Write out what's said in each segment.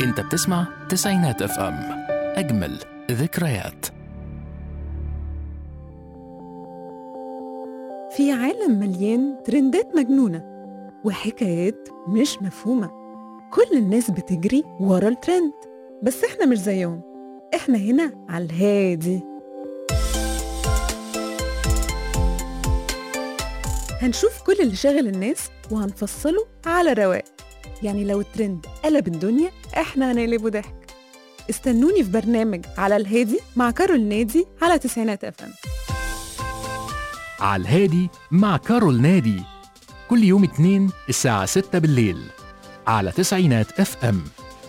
انت بتسمع تسعينات اف ام اجمل ذكريات في عالم مليان ترندات مجنونة وحكايات مش مفهومة كل الناس بتجري ورا الترند بس احنا مش زيهم احنا هنا على الهادي هنشوف كل اللي شاغل الناس وهنفصله على رواق يعني لو الترند قلب الدنيا احنا هنقلبه ضحك استنوني في برنامج على الهادي مع كارول نادي على تسعينات اف ام على الهادي مع كارول نادي كل يوم اتنين الساعة 6 بالليل على تسعينات اف ام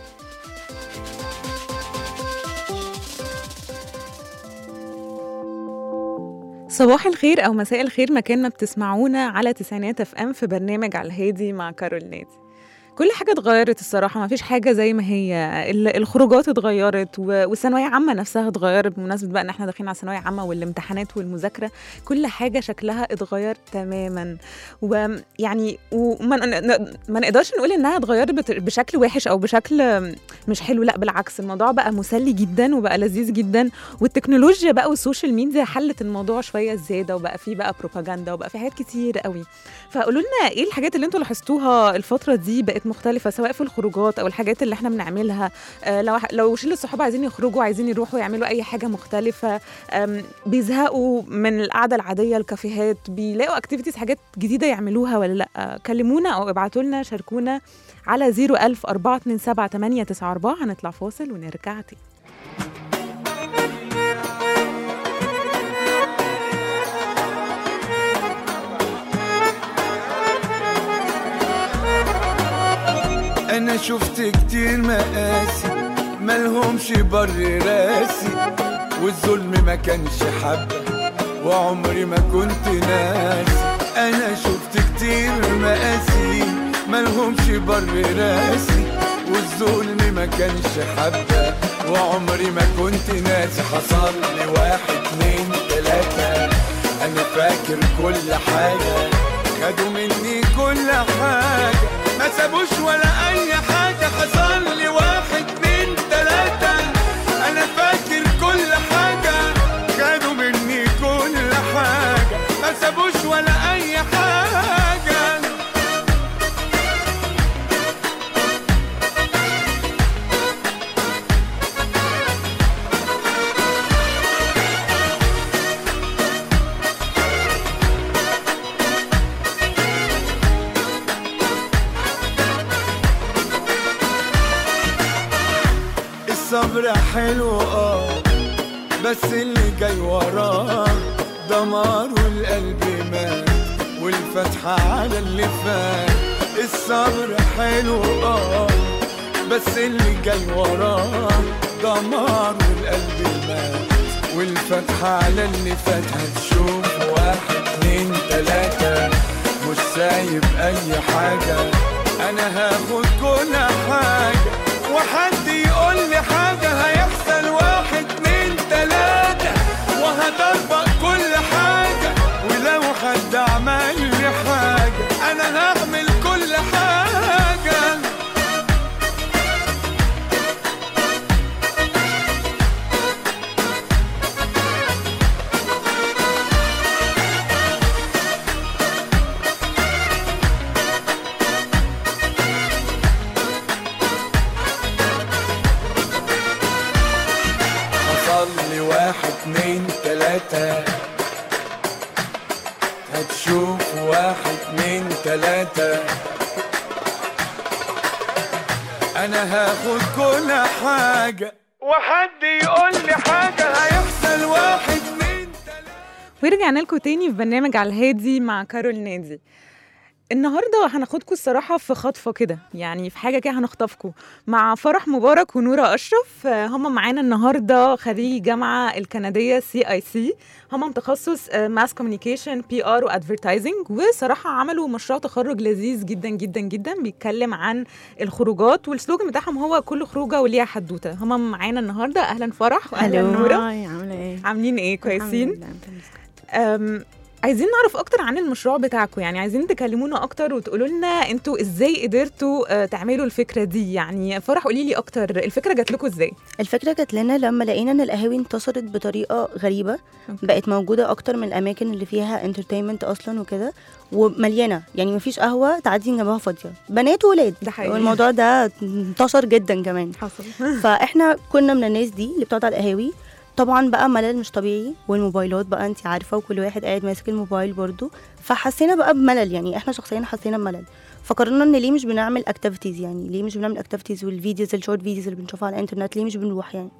صباح الخير او مساء الخير مكان ما بتسمعونا على تسعينات اف ام في برنامج على الهادي مع كارول نادي كل حاجة اتغيرت الصراحة ما فيش حاجة زي ما هي ال- الخروجات اتغيرت و- والثانوية عامة نفسها اتغيرت بمناسبة بقى ان احنا داخلين على ثانوية عامة والامتحانات والمذاكرة كل حاجة شكلها اتغير تماما ويعني وما ن- ن- ما نقدرش نقول انها اتغيرت بت- بشكل وحش او بشكل مش حلو لا بالعكس الموضوع بقى مسلي جدا وبقى لذيذ جدا والتكنولوجيا بقى والسوشيال ميديا حلت الموضوع شويه زياده وبقى فيه بقى بروباجندا وبقى في حاجات كتير قوي فقولوا لنا ايه الحاجات اللي انتوا لاحظتوها الفتره دي بقت مختلفه سواء في الخروجات او الحاجات اللي احنا بنعملها آه لو لو شله الصحاب عايزين يخرجوا عايزين يروحوا يعملوا اي حاجه مختلفه آم، بيزهقوا من القعده العاديه الكافيهات بيلاقوا اكتيفيتيز حاجات جديده يعملوها ولا لا كلمونا او ابعتوا لنا شاركونا على 01000 427 894 هنطلع فاصل ونرجع تاني انا شفت كتير مقاسي ملهمش بر راسي والظلم ما كانش حبة وعمري ما كنت ناسي انا شفت كتير مقاسي ملهمش بر راسي والظلم ما كانش حبة وعمري ما كنت ناسي حصل لي واحد اتنين تلاتة انا فاكر كل حاجة خدوا مني كل حاجة ما سابوش ولا أي حاجة حصل لي واحد اتنين تلاتة أنا فاكر كل حاجة خدوا مني كل حاجة ما سابوش ولا أي حاجة الصبر حلو اه بس اللي جاي وراه دمار والقلب مات والفتحة على اللي فات الصبر حلو اه بس اللي جاي وراه دمار والقلب مات والفتحة على اللي فات هتشوف واحد اتنين تلاتة مش سايب أي حاجة أنا هاخد كل حاجة وحد يقول لي حاجة هيحصل واحد اتنين تلاتة وهطبق كل حاجة ولو حد عمل لي حاجة أنا هعمل كل حاجة حصل لي واحد اتنين تلاتة هتشوف واحد اتنين تلاتة أنا هاخد كل حاجة وحد يقول لي حاجة هيحصل واحد اتنين تلاتة ورجعنا لكم تاني في برنامج على الهادي مع كارول نادي النهارده هناخدكم الصراحه في خطفه كده يعني في حاجه كده هنخطفكم مع فرح مبارك ونوره اشرف آه، هم معانا النهارده خريجي الجامعه الكنديه سي اي سي هم تخصص ماس كوميونيكيشن بي ار وادفرتايزنج وصراحه عملوا مشروع تخرج لذيذ جدا جدا جدا بيتكلم عن الخروجات والسلوجن بتاعهم هو كل خروجه وليها حدوته هم معانا النهارده اهلا فرح واهلا نوره هاي عاملة ايه؟ عاملين ايه كويسين الحمد لله، أنت مسكت. أم، عايزين نعرف اكتر عن المشروع بتاعكم يعني عايزين تكلمونا اكتر وتقولوا لنا انتوا ازاي قدرتوا آه، تعملوا الفكره دي يعني فرح قولي لي اكتر الفكره جات لكم ازاي الفكرة جات لنا لما لقينا ان القهاوي انتصرت بطريقة غريبة أوكي. بقت موجودة اكتر من الاماكن اللي فيها انترتينمنت اصلا وكده ومليانة يعني مفيش قهوة تعدي جنبها فاضية بنات وولاد ده حقيقي. والموضوع ده انتشر جدا كمان حصل فاحنا كنا من الناس دي اللي بتقعد على القهاوي طبعا بقى ملل مش طبيعي والموبايلات بقى انت عارفه وكل واحد قاعد ماسك الموبايل برضو فحسينا بقى بملل يعني احنا شخصيا حسينا بملل فقررنا ان ليه مش بنعمل اكتيفيتيز يعني ليه مش بنعمل اكتيفيتيز والفيديوز الشورت فيديوز اللي بنشوفها على الانترنت ليه مش بنروح يعني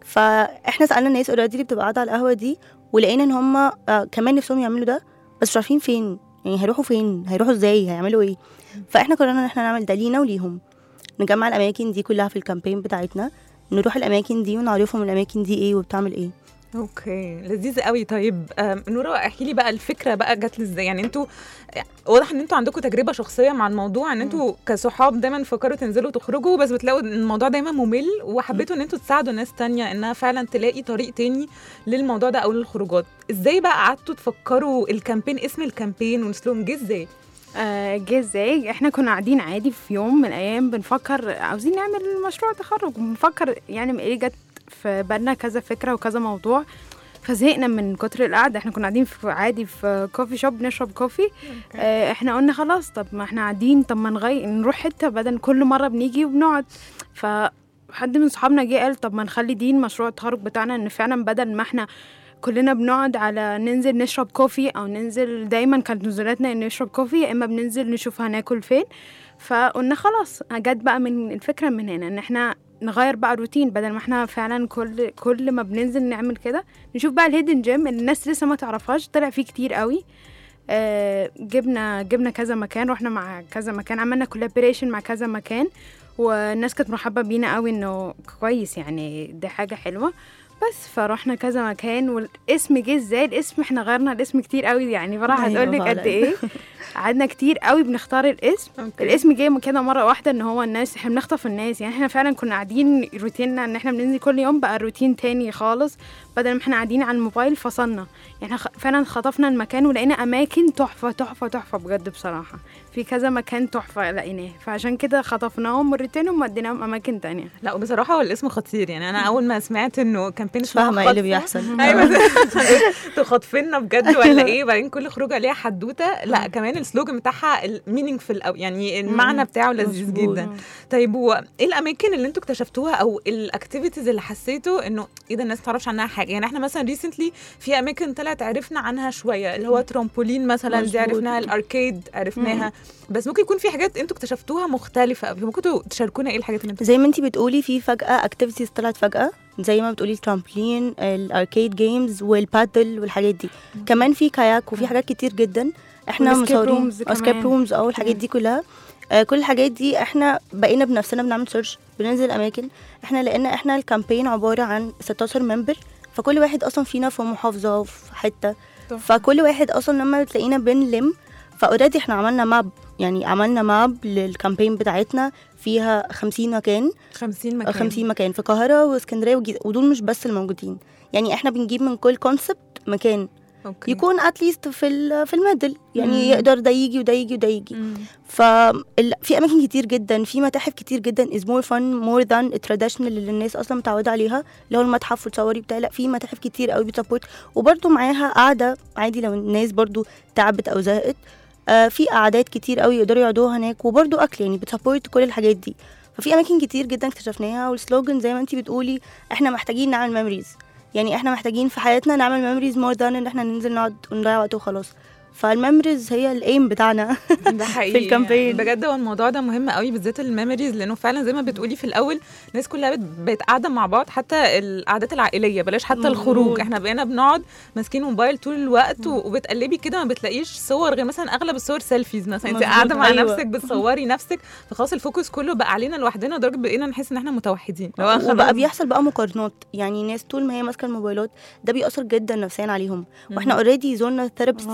فاحنا سالنا الناس اوريدي اللي بتبقى قاعده على القهوه دي ولقينا ان هم آه كمان نفسهم يعملوا ده بس مش عارفين فين يعني هيروحوا فين هيروحوا ازاي هيعملوا ايه فاحنا قررنا ان احنا نعمل ده لينا وليهم نجمع الاماكن دي كلها في الكامبين بتاعتنا نروح الاماكن دي ونعرفهم الاماكن دي ايه وبتعمل ايه اوكي لذيذ قوي طيب آم، نورا احكي لي بقى الفكره بقى جات لي ازاي يعني انتوا واضح ان انتوا عندكم تجربه شخصيه مع الموضوع ان انتوا كصحاب دايما فكروا تنزلوا تخرجوا بس بتلاقوا ان الموضوع دايما ممل وحبيتوا ان انتوا تساعدوا ناس تانية انها فعلا تلاقي طريق تاني للموضوع ده او للخروجات ازاي بقى قعدتوا تفكروا الكامبين اسم الكامبين ونسلوهم جه ازاي آه، جه ازاي احنا كنا قاعدين عادي في يوم من الايام بنفكر عاوزين نعمل مشروع تخرج بنفكر يعني ايه جت في بالنا كذا فكره وكذا موضوع فزهقنا من كتر القعده احنا كنا قاعدين في عادي في كوفي شوب نشرب كوفي اه احنا قلنا خلاص طب ما احنا قاعدين طب ما نغير نروح حته بدل كل مره بنيجي وبنقعد ف حد من صحابنا جه قال طب ما نخلي دي المشروع التخرج بتاعنا ان فعلا بدل ما احنا كلنا بنقعد على ننزل نشرب كوفي او ننزل دايما كانت نزولاتنا ان نشرب كوفي يا اما بننزل نشوف هناكل فين فقلنا خلاص جت بقى من الفكره من هنا ان احنا نغير بقى الروتين بدل ما احنا فعلا كل كل ما بننزل نعمل كده نشوف بقى الهيدن جيم اللي الناس لسه ما تعرفهاش طلع فيه كتير قوي آه جبنا جبنا كذا مكان رحنا مع كذا مكان عملنا كولابوريشن مع كذا مكان والناس كانت مرحبة بينا قوي انه كويس يعني دي حاجة حلوة بس فروحنا كذا مكان والاسم جه ازاي الاسم احنا غيرنا الاسم كتير قوي يعني فرح أيوة هتقول لك قد فعلاً. ايه قعدنا كتير قوي بنختار الاسم أوكي. الاسم جه من كده مره واحده ان هو الناس احنا بنخطف الناس يعني احنا فعلا كنا قاعدين روتيننا ان احنا بننزل كل يوم بقى روتين تاني خالص بدل ما احنا قاعدين على الموبايل فصلنا يعني احنا خ- فعلا خطفنا المكان ولقينا اماكن تحفه تحفه تحفه بجد بصراحه في كذا مكان تحفه لقيناه فعشان كده خطفناهم مرتين ومديناهم اماكن تانية لا بصراحه هو الاسم خطير يعني انا اول ما سمعت انه كامبين مش فاهمه ايه اللي بيحصل ايوه تخطفنا بجد ولا ايه بعدين كل خروجه ليها حدوته لا كمان السلوجن بتاعها المينينجفul او يعني المعنى بتاعه لذيذ مظبوط. جدا طيب هو ايه الاماكن اللي انتوا اكتشفتوها او الاكتيفيتيز اللي حسيتوا انه ايه ده الناس ما تعرفش عنها حاجه يعني احنا مثلا ريسنتلي في اماكن طلعت عرفنا عنها شويه اللي هو ترامبولين مثلا دي مظبوط. عرفناها الاركيد عرفناها بس ممكن يكون في حاجات انتوا اكتشفتوها مختلفه قوي ممكن توا- تشاركونا ايه الحاجات اللي انتوا زي ما انتي بتقولي في فجأة اكتيفيتيز طلعت فجأة زي ما بتقولي الترامبلين الاركيد جيمز والبادل والحاجات دي كمان في كاياك وفي حاجات كتير جدا احنا والescape مصورين rooms اسكيب كمان. رومز او الحاجات دي كلها آه، كل الحاجات دي احنا بقينا بنفسنا بنعمل سيرش بننزل اماكن احنا لقينا احنا الكامبين عباره عن 16 ممبر فكل واحد اصلا فينا في محافظه في حته تحفة. فكل واحد اصلا لما تلاقينا بنلم فاوريدي احنا عملنا ماب يعني عملنا ماب للكامبين بتاعتنا فيها 50 مكان 50 مكان. مكان 50 مكان في القاهره واسكندريه والجيزه ودول مش بس الموجودين يعني احنا بنجيب من كل كونسبت مكان أوكي. يكون اتليست في ال- في الميدل يعني مم. يقدر ده يجي وده يجي وده يجي مم. ففي اماكن كتير جدا في متاحف كتير جدا از مور فن مور ذان التراديشنال اللي الناس اصلا متعوده عليها اللي هو المتحف وتصوري بتاع لا في متاحف كتير قوي بتسبورت وبرده معاها قاعده عادي لو الناس برده تعبت او زهقت آه في قعدات كتير قوي يقدروا يقعدوها هناك وبرده اكل يعني بتسبورت كل الحاجات دي ففي اماكن كتير جدا اكتشفناها والسلوجن زي ما انتي بتقولي احنا محتاجين نعمل ميموريز يعني احنا محتاجين في حياتنا نعمل ميموريز مور ذان ان احنا ننزل نقعد ونضيع وقت وخلاص فالميموريز هي الايم بتاعنا ده حقيقي الكامبين. بجد هو الموضوع ده مهم قوي بالذات الميموريز لانه فعلا زي ما بتقولي في الاول الناس كلها بت- بقت قاعده مع بعض حتى القعدات العائليه بلاش حتى الخروج احنا بقينا بنقعد ماسكين موبايل طول الوقت و- وبتقلبي كده ما بتلاقيش صور غير مثلا اغلب الصور سيلفيز مثلا انت مظبوط، قاعده مع أيوة. نفسك بتصوري نفسك فخلاص الفوكس كله بقى علينا لوحدنا لدرجه بقينا نحس ان احنا متوحدين لو خلاص. وبقى بيحصل بقى مقارنات يعني ناس طول ما هي ماسكه الموبايلات ده بيأثر جدا نفسيا عليهم واحنا اوريدي زورنا ثيرابيست آه. كتير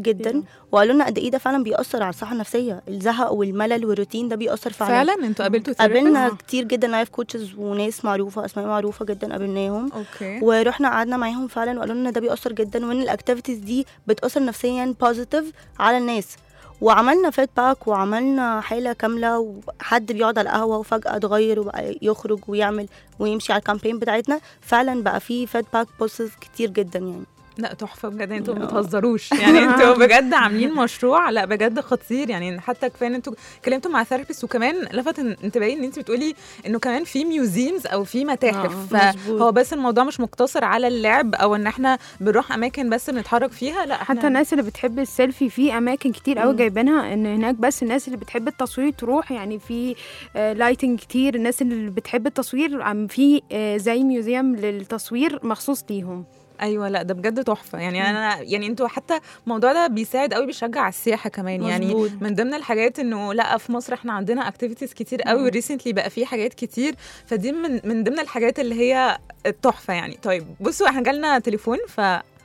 جدا جداً. وقالوا لنا قد ايه ده فعلا بيأثر على الصحه النفسيه الزهق والملل والروتين ده بيأثر فعلا فعلا انتوا قابلتوا قابلنا therapists؟ كتير جدا لايف كوتشز وناس معروفه اسماء معروفه جدا قابلناهم اوكي ورحنا قعدنا معاهم فعلا وقالوا لنا ده بيأثر جدا وان الاكتيفيتيز دي بتأثر نفسيا بوزيتيف على الناس وعملنا فيدباك وعملنا حالة كاملة وحد بيقعد على القهوة وفجأة اتغير وبقى يخرج ويعمل ويمشي على الكامبين بتاعتنا فعلا بقى في فيدباك بوزيتيف كتير جدا يعني لا تحفه بجد انتوا ما آه. بتهزروش يعني انتوا بجد عاملين مشروع لا بجد خطير يعني حتى كفايه ان انتوا اتكلمتوا مع ثيرابيست وكمان لفت ان- انتباهي ان انت بتقولي انه كمان في ميوزيمز او في متاحف آه، مظبوط. فهو بس الموضوع مش مقتصر على اللعب او ان احنا بنروح اماكن بس بنتحرك فيها لا حتى احنا الناس اللي بتحب السيلفي في اماكن كتير قوي مم. جايبينها ان هناك بس الناس اللي بتحب التصوير تروح يعني في لايتنج كتير الناس اللي بتحب التصوير عم في آه، زي ميوزيوم للتصوير مخصوص ليهم ايوه لا ده بجد تحفه يعني انا يعني انتوا حتى الموضوع ده بيساعد قوي بيشجع على السياحه كمان يعني مظبوط. من ضمن الحاجات انه لا في مصر احنا عندنا اكتيفيتيز كتير قوي وريسنتلي بقى في حاجات كتير فدي من من ضمن الحاجات اللي هي التحفه يعني طيب بصوا احنا جالنا تليفون ف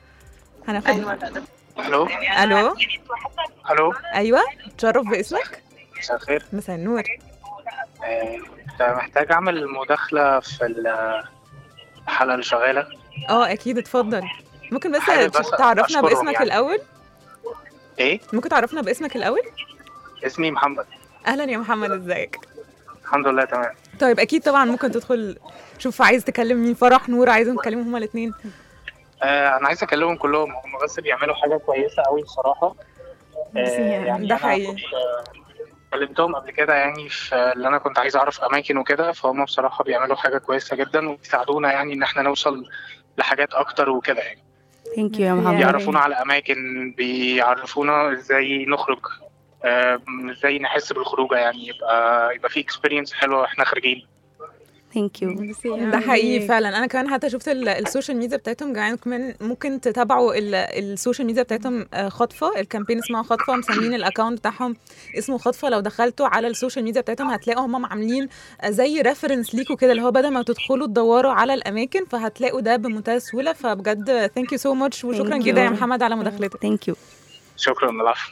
هناخد الو الو الو ايوه تشرف باسمك مساء الخير مساء النور آه، كنت محتاج اعمل مداخله في ال- الحلقه اللي شغاله اه اكيد اتفضل ممكن بس حابب بس تعرفنا أشكرهم باسمك يعني. الاول ايه ممكن تعرفنا باسمك الاول اسمي محمد اهلا يا محمد ازيك الحمد لله تمام طيب اكيد طبعا ممكن تدخل شوف عايز تكلم مين فرح نور عايزهم تكلمهم هما الاثنين آه انا عايز اكلمهم كلهم هم بس بيعملوا حاجه كويسه قوي بصراحه بس يعني يعني ده أنا حقيقي. كنت، آه، كلمتهم قبل كده يعني في اللي انا كنت عايز اعرف اماكن وكده فهم بصراحه بيعملوا حاجه كويسه جدا وبيساعدونا يعني ان احنا نوصل لحاجات اكتر وكده يعني ثانك يو يا يعني محمد بيعرفونا على اماكن بيعرفونا ازاي نخرج آه، ازاي نحس بالخروجه يعني يبقى يبقى في اكسبيرينس حلوه واحنا خارجين ثانك يو ده حقيقي فعلا انا كمان حتى شفت ال- السوشيال ميديا بتاعتهم كمان كمان ممكن تتابعوا ال- السوشيال ميديا بتاعتهم آه، خطفه الكامبين اسمها خطفه مسمين الاكونت بتاعهم اسمه خطفه لو دخلتوا على السوشيال ميديا بتاعتهم هتلاقوا هم عاملين آه، زي ريفرنس ليكوا كده اللي هو بدل ما تدخلوا تدوروا على الاماكن فهتلاقوا ده بمنتهى السهوله فبجد ثانك يو سو ماتش وشكرا Thank جدا يا you. محمد على مداخلتك ثانك يو شكرا العفو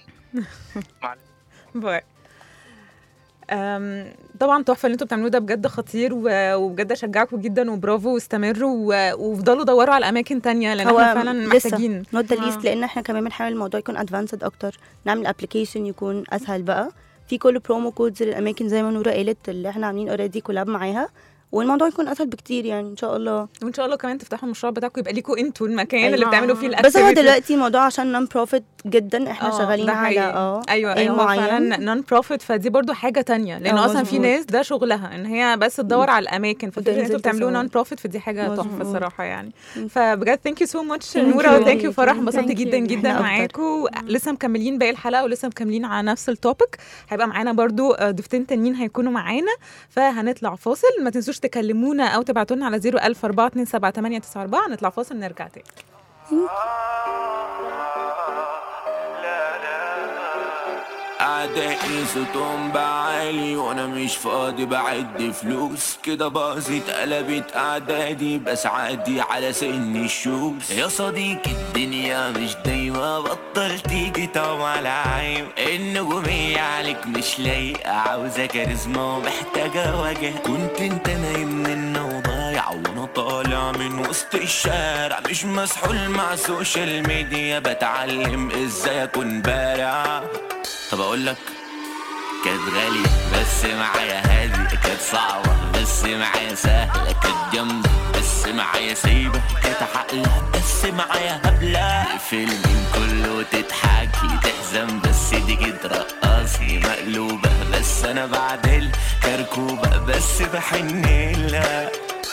باي أم، طبعا تحفه اللي انتوا بتعملوه ده بجد خطير و- وبجد اشجعكم جدا وبرافو واستمروا و- وافضلوا دوروا على اماكن تانية لان هو احنا فعلا لسه محتاجين نوت ذا آه. ليست لان احنا كمان بنحاول الموضوع يكون ادفانسد اكتر نعمل ابلكيشن يكون اسهل بقى في كل برومو كودز للاماكن زي ما نورا قالت اللي احنا عاملين اوريدي كولاب معاها والموضوع يكون اسهل بكتير يعني ان شاء الله وان شاء الله كمان تفتحوا المشروع بتاعكم يبقى ليكوا انتوا المكان أيوة. اللي بتعملوا فيه بس هو الاكتيفيتي دلوقتي الموضوع عشان نون بروفيت جدا احنا آه، شغالين ده على حقيقي. اه ايوه aim ايوه هو معين. فعلا نون بروفيت فدي برضو حاجه تانية لان آه، اصلا في مظبوط. ناس ده شغلها ان هي بس تدور على الاماكن ففكره ان وتنزل انتوا بتعملوه تصور. نون بروفيت فدي حاجه تحفه مظبوط. الصراحه يعني مم. فبجد ثانك يو سو ماتش Thank نوره you. وثانك يو فرح انبسطت Thank you. جدا جدا إحنا معاكم لسه مكملين باقي الحلقه ولسه مكملين على نفس التوبيك هيبقى معانا برضو آه، ضيفتين تانيين هيكونوا معانا فهنطلع فاصل ما تنسوش تكلمونا او تبعتوا لنا على 010427894 نطلع فاصل نرجع تاني أعدائي صوتهم بعالي وأنا مش فاضي بعد فلوس كده باظت قلبت أعدادي بس عادي على سن الشوز يا صديقي الدنيا مش دايما بطل تيجي طبعا العيب النجومية عليك مش لايقة عاوزة كاريزما ومحتاجة وجه كنت انت نايم من وضايع وانا طالع من وسط الشارع مش مسحول مع السوشيال ميديا بتعلم ازاي اكون بارع طب اقول لك كانت غالية بس معايا هادي كانت صعبة بس معايا سهلة كانت جامدة بس معايا سايبة كانت عقلة بس معايا هبلة فيلم كله تضحكي تحزن بس تيجي ترقصي مقلوبة بس انا بعدل كركوبة بس بحن لها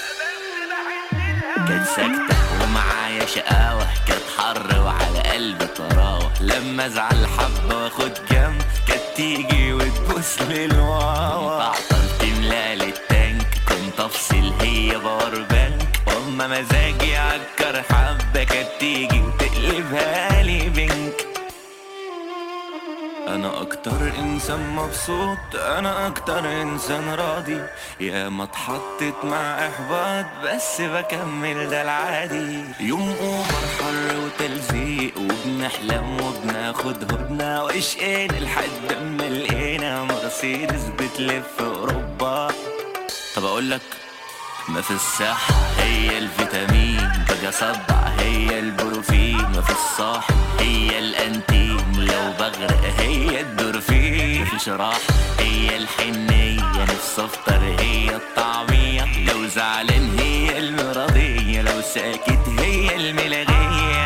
كانت ساكتة ومعايا شقاوة كانت حر وعلى قلبي طراوة لما ازعل حبة واخد جنب كانت تيجي وتبوس للواوا عطلت ملال التانك كنت افصل هي باور بانك واما مزاجي عكر حبة كانت تيجي وتقلبها لي بنك انا اكتر اكتر انسان مبسوط انا اكتر انسان راضي يا ما اتحطت مع احباط بس بكمل ده العادي يوم اوفر حر وتلزيق وبنحلم وبناخد هدنة واشقين لحد ما لقينا مرسيدس بتلف اوروبا طب اقول لك ما في الصحة هي الفيتامين باجي صدع هي البروفين ما في الصاحب هي الانتيم لو بغرق هي الدورفين مفيش راحة هي الحنية نفسي افطر هي الطعمية لو زعلان هي المراضية لو ساكت هي الملغية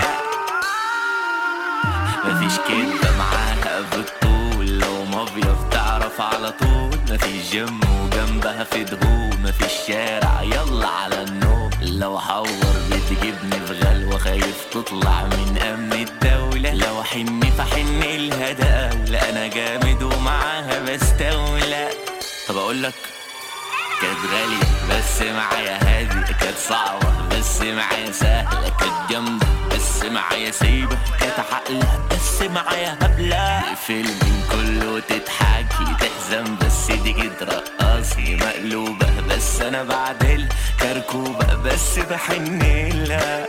مفيش كدبة معاها بالطول لو مافيا بتعرف على طول مفيش جيم وجنبها في دهون مفيش شارع يلا على النوم لو حور بتجيبني في غلوة خايف تطلع من أمن الدولة لو حن فحن لها دولة أنا جامد ومعاها بستولى طب أقول لك كانت غالية بس معايا هادي كانت صعبة بس معايا سهلة كانت جامدة بس معايا سيبة كانت عقلة بس معايا هبلة فيلم كله تضحكي تحزن بس دي كده رقصي مقلوبة بس أنا بعدل كركوبة بس بحن لها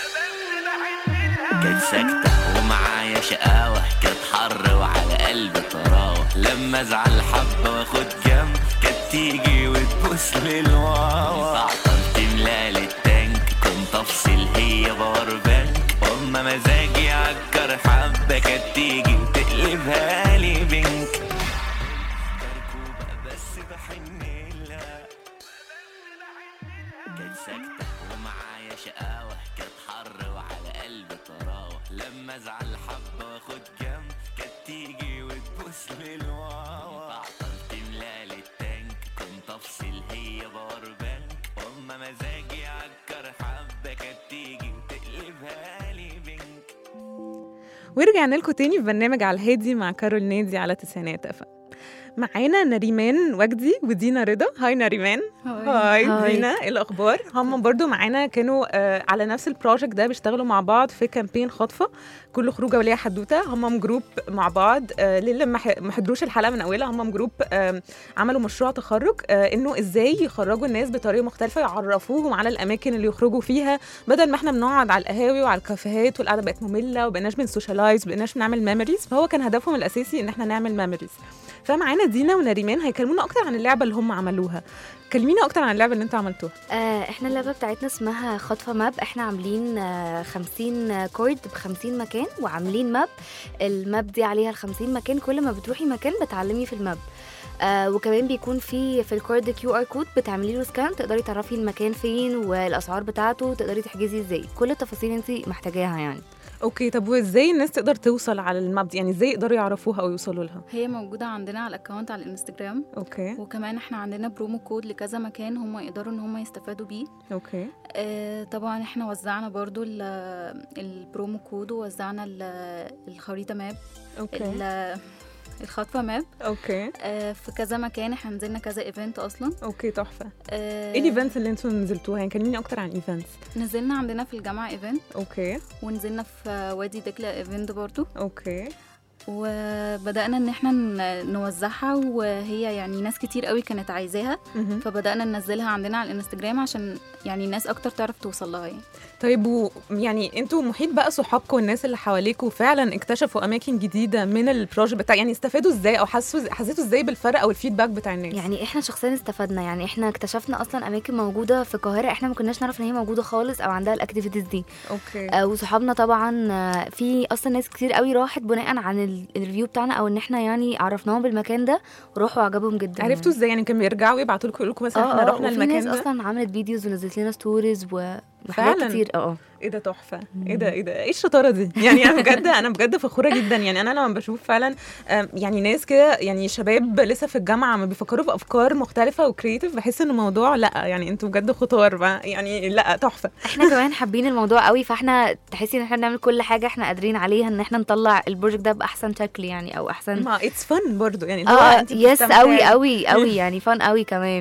كانت ساكتة ومعايا شقاوة كانت حر وعلى قلبي طراوة لما ازعل حبة واخد جنب كانت تيجي وتبوس للواوا تعطل تملى التانك كنت افصل هي باور بانك واما مزاجي عكر حبة كانت تيجي وتقلبها لي بنك كركوبة بس بحن لها كانت ساكتة ومعايا شقاوة كانت حر وعلى قلبي طراوة لما ازعل حبة واخد جنب كانت تيجي وتبوس للواوا تعطل تملى التانك كنت افصل هي باور بانك واما مزاجي عكر حبة كانت تيجي وتقلبها لي بنك ورجعنا لكم تاني في برنامج على الهادي مع كارول نادي على تسعينات اف معانا نريمان وجدي ودينا رضا هاي نريمان هاي هاي. دينا ايه الاخبار هم برضو معانا كانوا آه على نفس البروجكت ده بيشتغلوا مع بعض في كامبين خطفه كل خروجه وليها حدوته هم جروب مع بعض آه للي ما ح- ما حضروش الحلقه من اولها هم جروب آه عملوا مشروع تخرج آه انه ازاي يخرجوا الناس بطريقه مختلفه يعرفوهم على الاماكن اللي يخرجوا فيها بدل ما احنا بنقعد على القهاوي وعلى الكافيهات والقعده بقت ممله وبقيناش بنسوشيالايز وبقيناش بنعمل ميموريز فهو كان هدفهم الاساسي ان احنا نعمل ميموريز فمعانا دينا ونريمان هيكلمونا اكتر عن اللعبه اللي هم عملوها كلمينا اكتر عن اللعبه اللي انتوا عملتوها آه، احنا اللعبه بتاعتنا اسمها خطفه ماب احنا عاملين آه، 50 كورد ب 50 مكان وعاملين ماب الماب دي عليها ال 50 مكان كل ما بتروحي مكان بتعلمي في الماب آه وكمان بيكون في في الكورد كيو ار كود بتعملي له سكان تقدري تعرفي المكان فين والاسعار بتاعته تقدري تحجزي ازاي كل التفاصيل انت محتاجاها يعني اوكي طب وازاي الناس تقدر توصل على الماب دي يعني ازاي يقدروا يعرفوها او يوصلوا لها هي موجودة عندنا على الاكونت على الانستجرام اوكي وكمان احنا عندنا برومو كود لكذا مكان هم يقدروا ان هم يستفادوا بيه اوكي آه طبعا احنا وزعنا برضو ال- البرومو كود ووزعنا ال- الخريطة ماب اوكي ال- الخطفة ماب اوكي آه في كذا مكان احنا نزلنا كذا ايفنت اصلا اوكي تحفه آه ايه الايفنتس اللي انتوا نزلتوها يعني كلميني اكتر عن ايفنتس نزلنا عندنا في الجامعة ايفنت اوكي ونزلنا في وادي دجلة ايفنت برضو اوكي وبدأنا ان احنا ن- نوزعها وهي يعني ناس كتير قوي كانت عايزاها مهم. فبدأنا ننزلها عندنا على الانستجرام عشان يعني ناس اكتر تعرف توصل لها يعني طيب و يعني انتوا محيط بقى صحابكم والناس اللي حواليكوا فعلا اكتشفوا اماكن جديده من البروجكت بتاع يعني استفادوا ازاي او حسوا حسيتوا ازاي بالفرق او الفيدباك بتاع الناس يعني احنا شخصيا استفدنا يعني احنا اكتشفنا اصلا اماكن موجوده في القاهره احنا ما كناش نعرف ان هي موجوده خالص او عندها الاكتيفيتيز دي اوكي آه، وصحابنا طبعا آه، في اصلا ناس كتير قوي راحت بناء عن ال- الريفيو بتاعنا او ان احنا يعني عرفناهم بالمكان ده وراحوا عجبهم جدا عرفتوا ازاي يعني كانوا بيرجعوا يبعتوا لكم يقولوا لكم مثلا اه احنا اه رحنا وفي المكان ناس ده اصلا عملت فيديوز ونزلت لنا ستوريز وحاجات فعلاً؟ كتير اه اه ايه ده تحفه ايه ده ايه ده ايه الشطاره دي يعني انا بجد انا بجد فخوره جدا يعني انا لما بشوف فعلا آم، يعني ناس كده يعني شباب لسه في الجامعه ما بيفكروا في افكار مختلفه وكريتيف بحس ان الموضوع لا يعني انتوا بجد خطار بقى يعني لا تحفه احنا كمان حابين الموضوع قوي فاحنا تحسي ان احنا بنعمل كل حاجه احنا قادرين عليها ان احنا نطلع البروجكت ده باحسن شكل يعني او احسن ما اتس فن برضو يعني اللي هو اه انت يس بتستمتعي. قوي قوي قوي يعني فان قوي كمان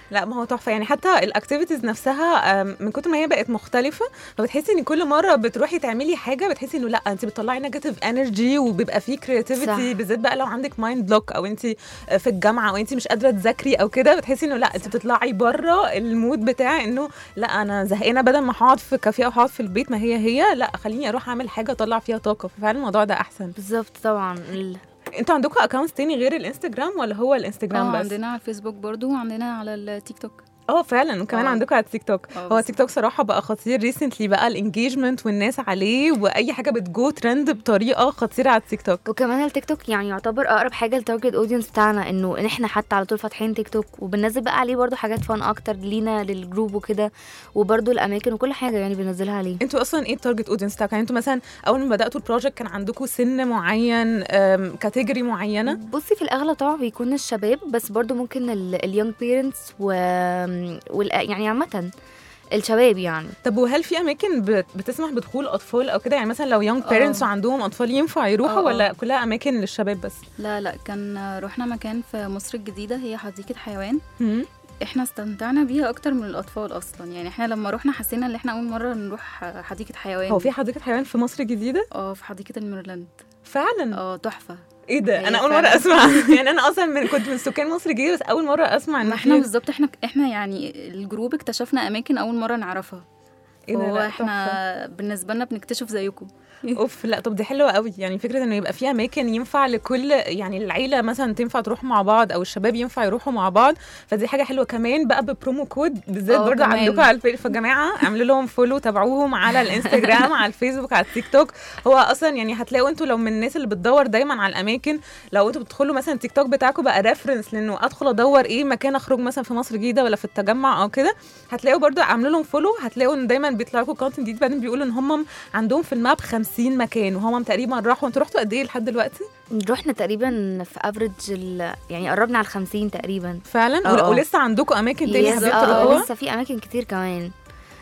لا ما هو تحفه يعني حتى الاكتيفيتيز نفسها آم، من كتر ما هي بقت مختلفه فبتحسي ان كل مره بتروحي تعملي حاجه بتحسي انه لا انت بتطلعي نيجاتيف انرجي وبيبقى في كرياتيفيتي صح. بالذات بقى لو عندك مايند بلوك او انت في الجامعه او انت مش قادره تذاكري او كده بتحسي انه لا انت بتطلعي بره المود بتاع انه لا انا زهقانه بدل ما هقعد في كافيه او هقعد في البيت ما هي هي لا خليني اروح اعمل حاجه اطلع فيها طاقه ففعلا الموضوع ده احسن بالظبط طبعا ال- انتوا عندكم اكونتس تاني غير الانستجرام ولا هو اه الانستجرام بس عندنا على الفيسبوك برضو وعندنا على التيك توك اه فعلا وكمان اه. عندكم على التيك توك اه هو بالظبط. التيك توك صراحه بقى خطير ريسنتلي بقى الانجيجمنت والناس عليه واي حاجه بتجو ترند بطريقه خطيره على التيك توك وكمان التيك توك يعني يعتبر اقرب حاجه للتارجت اودينس بتاعنا انه ان احنا حتى على طول فاتحين تيك توك وبننزل بقى عليه برضو حاجات فان اكتر لينا للجروب وكده وبرضو الاماكن وكل حاجه يعني بننزلها عليه انتوا اصلا ايه التارجت اودينس بتاعكم يعني انتوا مثلا اول ما بداتوا البروجكت كان عندكم سن معين كاتيجوري معينه بصي في الاغلب طبعا بيكون الشباب بس برضو ممكن اليونج بيرنتس و وال... يعني عامه الشباب يعني طب وهل في اماكن بت- بتسمح بدخول اطفال او كده يعني مثلا لو يونج اه. بيرنتس وعندهم اطفال ينفع يروحوا اه، اه. ولا كلها اماكن للشباب بس لا لا كان رحنا مكان في مصر الجديدة هي حديقة حيوان مم. احنا استمتعنا بيها اكتر من الاطفال اصلا يعني احنا لما رحنا حسينا ان احنا اول مرة نروح حديقة حيوان هو في حديقه حيوان في مصر الجديده اه في حديقة الميرلاند فعلا اه تحفة ايه ده هي انا اول مره فعلا. اسمع يعني انا اصلا من كنت من سكان مصر الجديده بس اول مره اسمع ان ما احنا في- بالظبط احنا احنا يعني الجروب اكتشفنا اماكن اول مرة نعرفها ايه ده هو لا، احنا بالنسبة لنا بنكتشف زيكم اوف لا طب دي حلوه قوي يعني فكره انه يبقى في اماكن ينفع لكل يعني العيله مثلا تنفع تروح مع بعض او الشباب ينفع يروحوا مع بعض فدي حاجه حلوه كمان بقى ببرومو كود بالذات اه، برضه كمان. عندكم على الفيس فجماعه اعملوا لهم فولو تابعوهم على الانستجرام على الفيسبوك على التيك توك هو اصلا يعني هتلاقوا انتوا لو من الناس اللي بتدور دايما على الاماكن لو انتوا بتدخلوا مثلا التيك توك بتاعكم بقى ريفرنس لانه ادخل ادور ايه مكان اخرج مثلا في مصر الجديده ولا في التجمع او كده هتلاقوا برضه عاملوا لهم فولو هتلاقوا ان دايما بيطلع لكم كونتنت جديد بعدين بيقولوا ان هم عندهم في الماب 50 مكان وهم تقريبا راحوا انتوا رحتوا قد ايه لحد دلوقتي رحنا تقريبا في افريج ال... يعني قربنا على الخمسين تقريبا فعلا اه، ول- اه. ولسه عندكم اماكن تاني يس، حابين اه، اه، تروحوها لسه في اماكن كتير كمان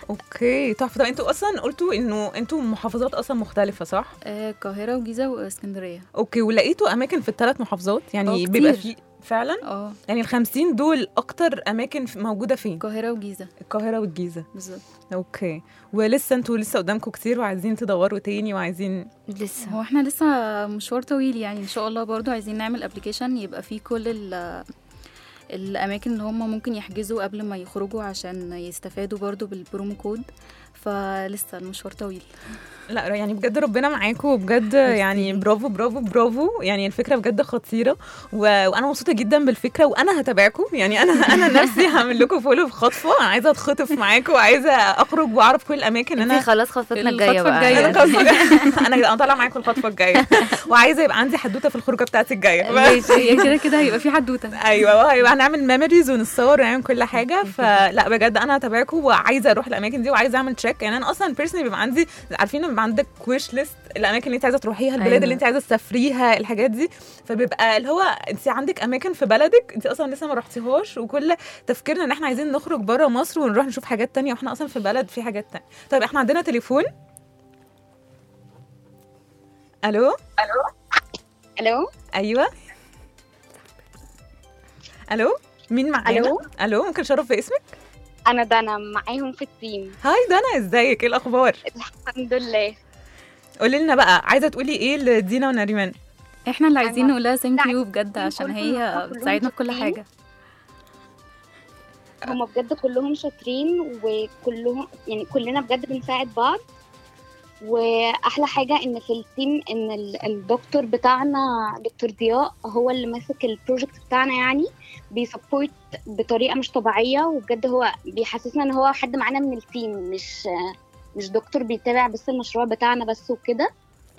اوكي تحفه طب انتوا اصلا قلتوا انه انتوا محافظات اصلا مختلفه صح آه، القاهرة وجيزة واسكندرية اوكي ولقيتوا اماكن في الثلاث محافظات يعني اه، بيبقى كتير. في فعلا اه يعني ال 50 دول اكتر اماكن في- موجوده فين القاهرة وجيزة القاهره والجيزه بالظبط اوكي ولسه انتوا لسه قدامكم كتير وعايزين تدوروا تاني وعايزين لسه هو احنا لسه مشوار طويل يعني ان شاء الله برضو عايزين نعمل ابلكيشن يبقى فيه كل ال الاماكن اللي هم ممكن يحجزوا قبل ما يخرجوا عشان يستفادوا برضو بالبرومو كود فلسه المشوار طويل لا يعني بجد ربنا معاكم وبجد يعني برافو برافو برافو يعني الفكره بجد خطيره و... وانا مبسوطه جدا بالفكره وانا هتابعكم يعني انا انا نفسي هعمل لكم فولو في خطفه انا عايزه اتخطف معاكم وعايزه اخرج واعرف كل الاماكن انتي انا خلاص خطتنا الجايه الخطفة بقى الجاية. انا الخطفه الجايه انا انا طالعه معاكم الخطفه الجايه وعايزه يبقى عندي حدوته في الخروجه بتاعتي الجايه ماشي هي كده كده هيبقى في حدوته ايوه وهيبقى هنعمل ميموريز ونتصور ونعمل كل حاجه فلا بجد انا هتابعكم وعايزه اروح الاماكن دي وعايزه اعمل تشيك يعني انا اصلا بيرسونالي بيبقى عندي عارفين لما بيبقى عندك ويش ليست الاماكن اللي انت عايزه تروحيها البلاد أيوة. اللي انت عايزه تسافريها الحاجات دي فبيبقى اللي هو انت عندك اماكن في بلدك انت اصلا لسه ما رحتيهاش وكل تفكيرنا ان احنا عايزين نخرج بره مصر ونروح نشوف حاجات تانية واحنا اصلا في البلد في حاجات تانية طيب احنا عندنا تليفون الو الو ايوه الو مين معانا ألو؟ الو ممكن اشرف باسمك انا دانا معاهم في التيم هاي دانا ازيك ايه الاخبار الحمد لله قولي لنا بقى عايزه تقولي ايه لدينا ونريمان احنا اللي عايزين أنا نقول لها ثانك يو بجد عايزين عشان نقول هي لهم كلهم بتساعدنا في كل شاطرين. حاجه هما بجد كلهم شاطرين وكلهم يعني كلنا بجد بنساعد بعض واحلى حاجه ان في التيم ان ال- الدكتور بتاعنا دكتور ضياء هو اللي ماسك البروجكت بتاعنا يعني بيسبورت بطريقه مش طبيعيه وبجد هو بيحسسنا ان هو حد معانا من التيم مش مش دكتور بيتابع بس المشروع بتاعنا بس وكده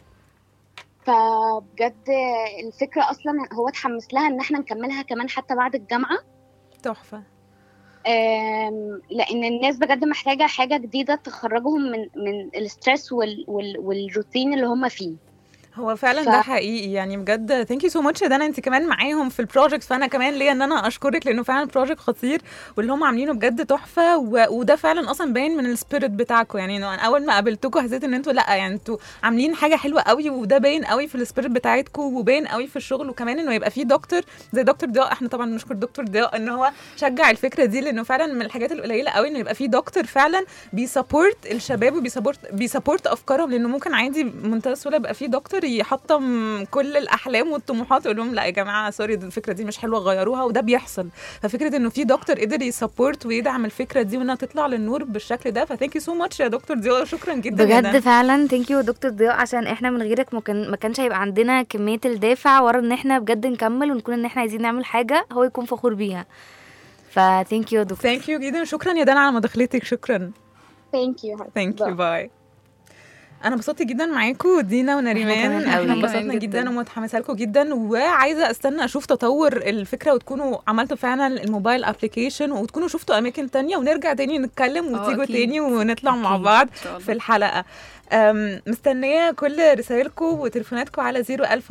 فبجد الفكره اصلا هو اتحمس لها ان احنا نكملها كمان حتى بعد الجامعه تحفه آم، لان الناس بجد محتاجه حاجه جديده تخرجهم من من الستريس وال وال والروتين اللي هم فيه هو فعلا ف- ده حقيقي يعني بجد ثانك يو سو ماتش ده انت كمان معاهم في البروجكت فانا كمان ليا ان انا اشكرك لانه فعلا بروجكت خطير واللي هم عاملينه بجد تحفه و... وده فعلا اصلا باين من السبيريت بتاعكم يعني انه أنا اول ما قابلتكم حسيت ان انتوا لا يعني انتوا عاملين حاجه حلوه قوي وده باين قوي في السبيريت بتاعتكم وباين قوي في الشغل وكمان انه يبقى في دكتور زي دكتور ضياء احنا طبعا بنشكر دكتور ضياء ان هو شجع الفكره دي لانه فعلا من الحاجات القليله قوي انه يبقى في دكتور فعلا بيسابورت الشباب وبيسابورت بيسابورت افكارهم لانه ممكن عادي بمنتهى السهوله يبقى في دكتور يحطم كل الاحلام والطموحات ويقول لهم لا يا جماعه سوري دي الفكره دي مش حلوه غيروها وده بيحصل ففكره انه في دكتور قدر يسابورت ويدعم الفكره دي وانها تطلع للنور بالشكل ده فثانك يو سو ماتش يا دكتور ضياء شكرا جدا يا بجد دان. فعلا ثانك يو دكتور ضياء عشان احنا من غيرك ما كان ما كانش هيبقى عندنا كميه الدافع ورا ان احنا بجد نكمل ونكون ان احنا عايزين نعمل حاجه هو يكون فخور بيها فثانك يو دكتور ثانك يو جدا شكرا يا دان على مداخلتك شكرا ثانك يو ثانك يو باي انا انبسطت جدا معاكم دينا ونريمان كمان قوي. احنا كمان انبسطنا جداً. جدا ومتحمسه لكم جدا وعايزه استنى اشوف تطور الفكره وتكونوا عملتوا فعلا الموبايل ابلكيشن وتكونوا شفتوا اماكن تانية ونرجع تاني نتكلم آه، وتيجوا أكيد. تاني ونطلع مع أكيد. بعض إن شاء الله. في الحلقه أم، مستنيه كل رسائلكم وتليفوناتكم على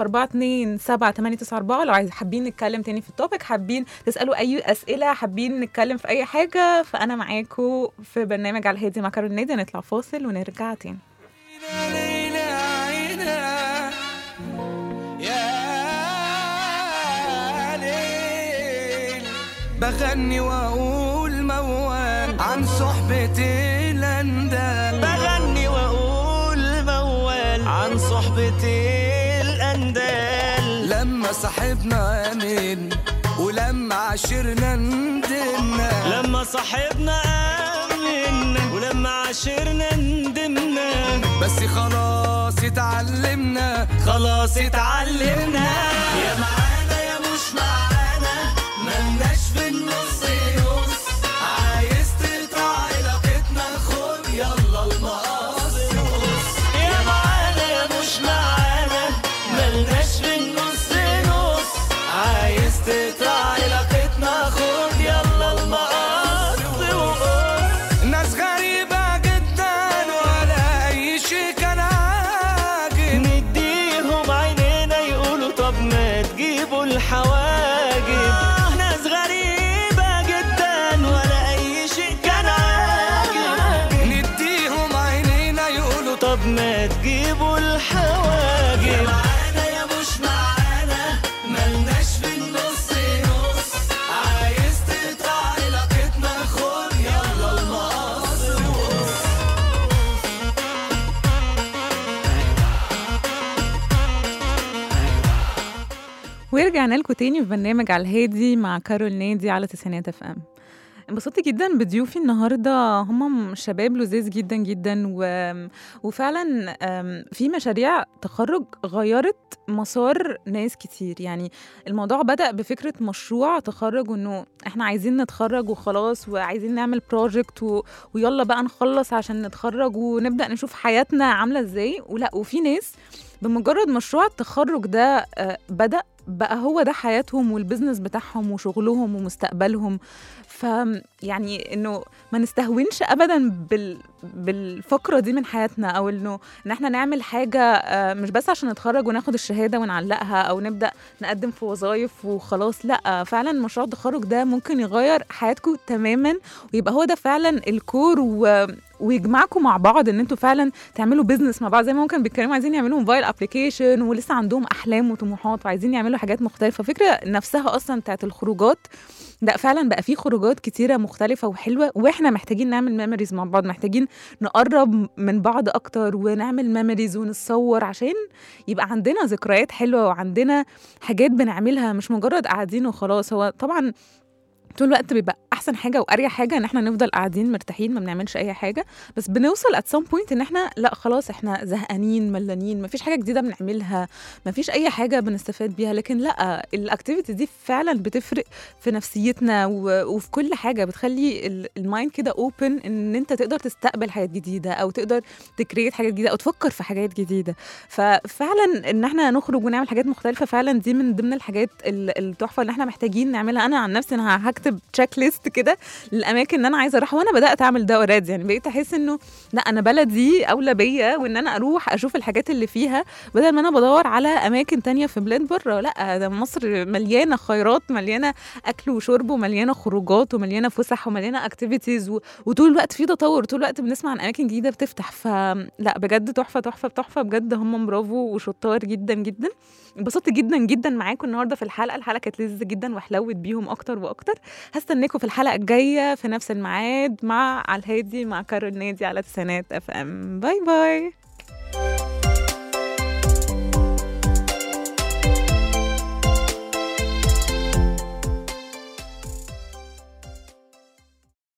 01042 لو عايز حابين نتكلم تاني في التوبيك حابين تسالوا اي اسئله حابين نتكلم في اي حاجه فانا معاكم في برنامج على الهادي مع كارول نادي نطلع فاصل ونرجع تاني ليلى عينا يا ليل بغني واقول موال عن صحبة الاندال بغني واقول موال عن صحبة الاندال لما صاحبنا امن ولما عشرنا ندمنا لما صاحبنا امنا ولما عاشرنا ندمنا بس خلاص اتعلمنا خلاص اتعلمنا يا معانا يا مش معانا ملناش في النص نص عايز تقطع علاقتنا خد يلا المقص نص يا معانا يا مش معانا ملناش في النص نص عايز تقطع علاقتنا خد يلا المقص وقص ناس غريبة جدا ولا أي شيء كان عاجب نديهم عينينا يقولوا طب ما تجيبوا الحواجب ناس غريبة جدا ولا أي شيء كان عاجب نديهم عينينا يقولوا طب ما تجيبوا الحواجب يا معانا يا مش معانا ملناش في النص نص عايز تقطع علاقتنا خد يلا المقص وقص ورجعنا لكم تاني في برنامج على الهادي مع كارول نادي على تسعينات اف ام انبسطت جدا بضيوفي النهارده هم شباب لذيذ جدا جدا و... وفعلا أم، في مشاريع تخرج غيرت مسار ناس كتير يعني الموضوع بدأ بفكرة مشروع تخرج وانه احنا عايزين نتخرج وخلاص وعايزين نعمل بروجكت و... ويلا بقى نخلص عشان نتخرج ونبدأ نشوف حياتنا عاملة ازاي ولا وفي ناس بمجرد مشروع التخرج ده آه، بدأ بقى هو ده حياتهم والبزنس بتاعهم وشغلهم ومستقبلهم ف يعني انه ما نستهونش ابدا بال بالفقره دي من حياتنا او انه ان احنا نعمل حاجه آه، مش بس عشان نتخرج وناخد الشهاده ونعلقها او نبدا نقدم في وظائف وخلاص لا فعلا مشروع التخرج ده ممكن يغير حياتكم تماما ويبقى هو ده فعلا الكور و... ويجمعكم مع بعض ان انتوا فعلا تعملوا بيزنس مع بعض زي ما ممكن بيتكلموا عايزين يعملوا موبايل ابلكيشن ولسه عندهم احلام وطموحات وعايزين يعملوا حاجات مختلفه فكره نفسها اصلا بتاعت الخروجات لا فعلا بقى في خروجات كتيره مختلفه وحلوه واحنا محتاجين نعمل ميموريز مع بعض محتاجين نقرب من بعض اكتر ونعمل ميموريز ونتصور عشان يبقى عندنا ذكريات حلوه وعندنا حاجات بنعملها مش مجرد قاعدين وخلاص هو طبعا طول الوقت بيبقى احسن حاجه واريح حاجه ان احنا نفضل قاعدين مرتاحين ما بنعملش اي حاجه بس بنوصل ات سام بوينت ان احنا لا خلاص احنا زهقانين ملانين مفيش حاجه جديده بنعملها مفيش اي حاجه بنستفاد بيها لكن لا الاكتيفيتي دي فعلا بتفرق في نفسيتنا و- وفي كل حاجه بتخلي ال- المايند كده اوبن ان انت تقدر تستقبل حاجات جديده او تقدر تكريت حاجات جديده او تفكر في حاجات جديده ففعلا ان احنا نخرج ونعمل حاجات مختلفه فعلا دي من ضمن الحاجات ال- التحفه اللي احنا محتاجين نعملها انا عن نفسي انا هكتب تشيك ليست شفت كده للاماكن ان انا عايزه اروح وانا بدات اعمل ده اوريدي يعني بقيت احس انه لا انا بلدي اولى بيا وان انا اروح اشوف الحاجات اللي فيها بدل ما انا بدور على اماكن تانية في بلاد بره لا ده مصر مليانه خيرات مليانه اكل وشرب ومليانه خروجات ومليانه فسح ومليانه اكتيفيتيز وطول الوقت في تطور طول الوقت بنسمع عن اماكن جديده بتفتح فلا بجد تحفه تحفه تحفه بجد هم برافو وشطار جدا جدا انبسطت جدا جدا معاكم النهارده في الحلقه الحلقه كانت لذيذه جدا وحلوت بيهم اكتر واكتر هستناكم في الحلقه الجايه في نفس الميعاد مع على الهادي مع كارول نادي على تسعينات اف ام باي باي